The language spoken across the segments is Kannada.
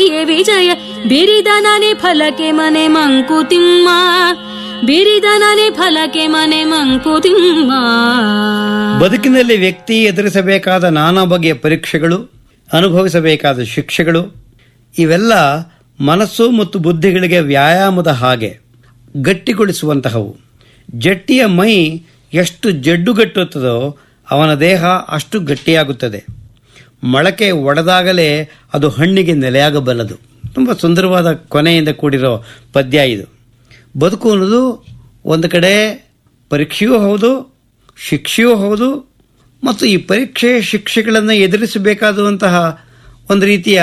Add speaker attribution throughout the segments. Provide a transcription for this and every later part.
Speaker 1: ಸಿರಿಯೇ ವಿಜಯ ಬಿರಿದನನೆ ಫಲಕ್ಕೆ ಮನೆ ಮಂಕುತಿಮ್ಮ ಬಿರಿದನನೆ ಫಲಕ್ಕೆ ಮನೆ ಮಂಕುತಿಮ್ಮ
Speaker 2: ಬದುಕಿನಲ್ಲಿ ವ್ಯಕ್ತಿ ಎದುರಿಸಬೇಕಾದ ನಾನಾ ಬಗೆಯ ಪರೀಕ್ಷೆಗಳು ಅನುಭವಿಸಬೇಕಾದ ಶಿಕ್ಷೆಗಳು ಇವೆಲ್ಲ ಮನಸ್ಸು ಮತ್ತು ಬುದ್ಧಿಗಳಿಗೆ ವ್ಯಾಯಾಮದ ಹಾಗೆ ಗಟ್ಟಿಗೊಳಿಸುವಂತಹವು ಜಟ್ಟಿಯ ಮೈ ಎಷ್ಟು ಜಡ್ಡುಗಟ್ಟುತ್ತದೋ ಅವನ ದೇಹ ಅಷ್ಟು ಗಟ್ಟಿಯಾಗುತ್ತದೆ ಮೊಳಕೆ ಒಡೆದಾಗಲೇ ಅದು ಹಣ್ಣಿಗೆ ನೆಲೆಯಾಗಬಲ್ಲದು ತುಂಬ ಸುಂದರವಾದ ಕೊನೆಯಿಂದ ಕೂಡಿರೋ ಪದ್ಯ ಇದು ಬದುಕು ಅನ್ನೋದು ಒಂದು ಕಡೆ ಪರೀಕ್ಷೆಯೂ ಹೌದು ಶಿಕ್ಷೆಯೂ ಹೌದು ಮತ್ತು ಈ ಪರೀಕ್ಷೆ ಶಿಕ್ಷೆಗಳನ್ನು ಎದುರಿಸಬೇಕಾದಂತಹ ಒಂದು ರೀತಿಯ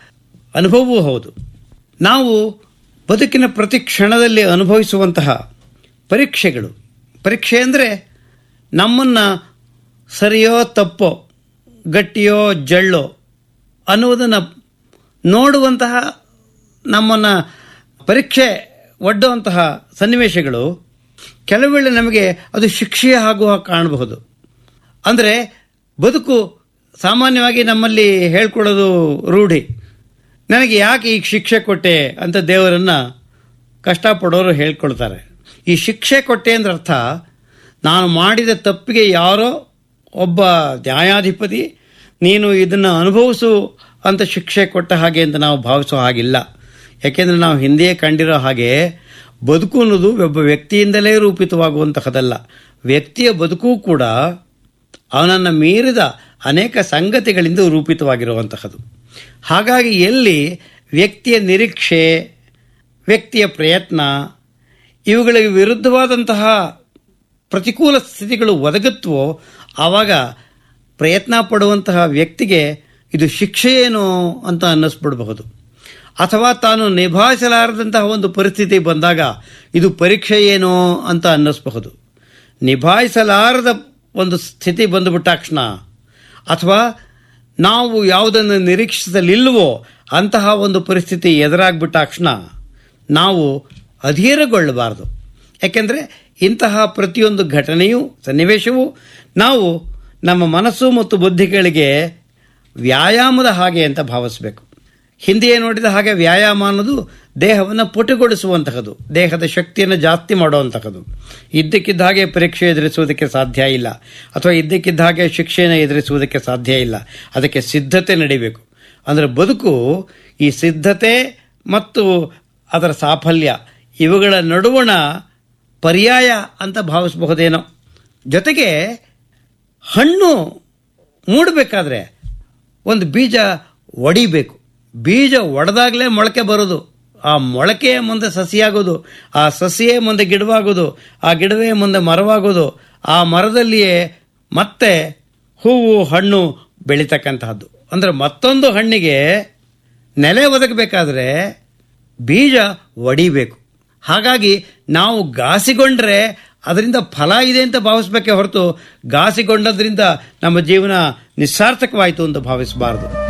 Speaker 2: ಅನುಭವವೂ ಹೌದು ನಾವು ಬದುಕಿನ ಪ್ರತಿ ಕ್ಷಣದಲ್ಲಿ ಅನುಭವಿಸುವಂತಹ ಪರೀಕ್ಷೆಗಳು ಪರೀಕ್ಷೆ ಅಂದರೆ ನಮ್ಮನ್ನು ಸರಿಯೋ ತಪ್ಪೋ ಗಟ್ಟಿಯೋ ಜಳ್ಳೋ ಅನ್ನುವುದನ್ನು ನೋಡುವಂತಹ ನಮ್ಮನ್ನು ಪರೀಕ್ಷೆ ಒಡ್ಡುವಂತಹ ಸನ್ನಿವೇಶಗಳು ಕೆಲವೇಳೆ ನಮಗೆ ಅದು ಶಿಕ್ಷೆ ಆಗುವ ಕಾಣಬಹುದು ಅಂದರೆ ಬದುಕು ಸಾಮಾನ್ಯವಾಗಿ ನಮ್ಮಲ್ಲಿ ಹೇಳ್ಕೊಡೋದು ರೂಢಿ ನನಗೆ ಯಾಕೆ ಈಗ ಶಿಕ್ಷೆ ಕೊಟ್ಟೆ ಅಂತ ದೇವರನ್ನು ಕಷ್ಟಪಡೋರು ಹೇಳ್ಕೊಳ್ತಾರೆ ಈ ಶಿಕ್ಷೆ ಕೊಟ್ಟೆ ಅಂದ್ರೆ ಅರ್ಥ ನಾನು ಮಾಡಿದ ತಪ್ಪಿಗೆ ಯಾರೋ ಒಬ್ಬ ನ್ಯಾಯಾಧಿಪತಿ ನೀನು ಇದನ್ನು ಅನುಭವಿಸು ಅಂತ ಶಿಕ್ಷೆ ಕೊಟ್ಟ ಹಾಗೆ ಅಂತ ನಾವು ಭಾವಿಸೋ ಹಾಗಿಲ್ಲ ಯಾಕೆಂದರೆ ನಾವು ಹಿಂದೆಯೇ ಕಂಡಿರೋ ಹಾಗೆ ಬದುಕು ಅನ್ನೋದು ಒಬ್ಬ ವ್ಯಕ್ತಿಯಿಂದಲೇ ರೂಪಿತವಾಗುವಂತಹದಲ್ಲ ವ್ಯಕ್ತಿಯ ಬದುಕು ಕೂಡ ಅವನನ್ನು ಮೀರಿದ ಅನೇಕ ಸಂಗತಿಗಳಿಂದ ರೂಪಿತವಾಗಿರುವಂತಹದ್ದು ಹಾಗಾಗಿ ಎಲ್ಲಿ ವ್ಯಕ್ತಿಯ ನಿರೀಕ್ಷೆ ವ್ಯಕ್ತಿಯ ಪ್ರಯತ್ನ ಇವುಗಳಿಗೆ ವಿರುದ್ಧವಾದಂತಹ ಪ್ರತಿಕೂಲ ಸ್ಥಿತಿಗಳು ಒದಗುತ್ತವೋ ಆವಾಗ ಪ್ರಯತ್ನ ಪಡುವಂತಹ ವ್ಯಕ್ತಿಗೆ ಇದು ಶಿಕ್ಷೆ ಏನು ಅಂತ ಅನ್ನಿಸ್ಬಿಡಬಹುದು ಅಥವಾ ತಾನು ನಿಭಾಯಿಸಲಾರದಂತಹ ಒಂದು ಪರಿಸ್ಥಿತಿ ಬಂದಾಗ ಇದು ಪರೀಕ್ಷೆ ಏನೋ ಅಂತ ಅನ್ನಿಸಬಹುದು ನಿಭಾಯಿಸಲಾರದ ಒಂದು ಸ್ಥಿತಿ ಬಂದುಬಿಟ್ಟಾಕ್ಷಣ ಅಥವಾ ನಾವು ಯಾವುದನ್ನು ನಿರೀಕ್ಷಿಸಲಿಲ್ವೋ ಅಂತಹ ಒಂದು ಪರಿಸ್ಥಿತಿ ಎದುರಾಗ್ಬಿಟ್ಟಾಕ್ಷಣ ನಾವು ಅಧೀರಗೊಳ್ಳಬಾರದು ಯಾಕೆಂದರೆ ಇಂತಹ ಪ್ರತಿಯೊಂದು ಘಟನೆಯು ಸನ್ನಿವೇಶವು ನಾವು ನಮ್ಮ ಮನಸ್ಸು ಮತ್ತು ಬುದ್ಧಿಗಳಿಗೆ ವ್ಯಾಯಾಮದ ಹಾಗೆ ಅಂತ ಭಾವಿಸಬೇಕು ಹಿಂದೆಯೇ ನೋಡಿದ ಹಾಗೆ ವ್ಯಾಯಾಮ ಅನ್ನೋದು ದೇಹವನ್ನು ಪುಟುಗೊಳಿಸುವಂತಹದ್ದು ದೇಹದ ಶಕ್ತಿಯನ್ನು ಜಾಸ್ತಿ ಮಾಡುವಂತಹದ್ದು ಇದ್ದಕ್ಕಿದ್ದ ಹಾಗೆ ಪರೀಕ್ಷೆ ಎದುರಿಸುವುದಕ್ಕೆ ಸಾಧ್ಯ ಇಲ್ಲ ಅಥವಾ ಇದ್ದಕ್ಕಿದ್ದ ಹಾಗೆ ಶಿಕ್ಷೆಯನ್ನು ಎದುರಿಸುವುದಕ್ಕೆ ಸಾಧ್ಯ ಇಲ್ಲ ಅದಕ್ಕೆ ಸಿದ್ಧತೆ ನಡಿಬೇಕು ಅಂದರೆ ಬದುಕು ಈ ಸಿದ್ಧತೆ ಮತ್ತು ಅದರ ಸಾಫಲ್ಯ ಇವುಗಳ ನಡುವಣ ಪರ್ಯಾಯ ಅಂತ ಭಾವಿಸಬಹುದೇನೋ ಜೊತೆಗೆ ಹಣ್ಣು ಮೂಡಬೇಕಾದ್ರೆ ಒಂದು ಬೀಜ ಒಡಿಬೇಕು ಬೀಜ ಒಡೆದಾಗಲೇ ಮೊಳಕೆ ಬರೋದು ಆ ಮೊಳಕೆಯ ಮುಂದೆ ಸಸಿಯಾಗೋದು ಆ ಸಸಿಯೇ ಮುಂದೆ ಗಿಡವಾಗೋದು ಆ ಗಿಡವೇ ಮುಂದೆ ಮರವಾಗೋದು ಆ ಮರದಲ್ಲಿಯೇ ಮತ್ತೆ ಹೂವು ಹಣ್ಣು ಬೆಳೀತಕ್ಕಂತಹದ್ದು ಅಂದರೆ ಮತ್ತೊಂದು ಹಣ್ಣಿಗೆ ನೆಲೆ ಒದಗಬೇಕಾದ್ರೆ ಬೀಜ ಒಡಿಬೇಕು ಹಾಗಾಗಿ ನಾವು ಗಾಸಿಗೊಂಡ್ರೆ ಅದರಿಂದ ಫಲ ಇದೆ ಅಂತ ಭಾವಿಸ್ಬೇಕೆ ಹೊರತು ಗಾಸಿಗೊಂಡದ್ರಿಂದ ನಮ್ಮ ಜೀವನ ನಿಸ್ಸಾರ್ಥಕವಾಯಿತು ಅಂತ ಭಾವಿಸಬಾರದು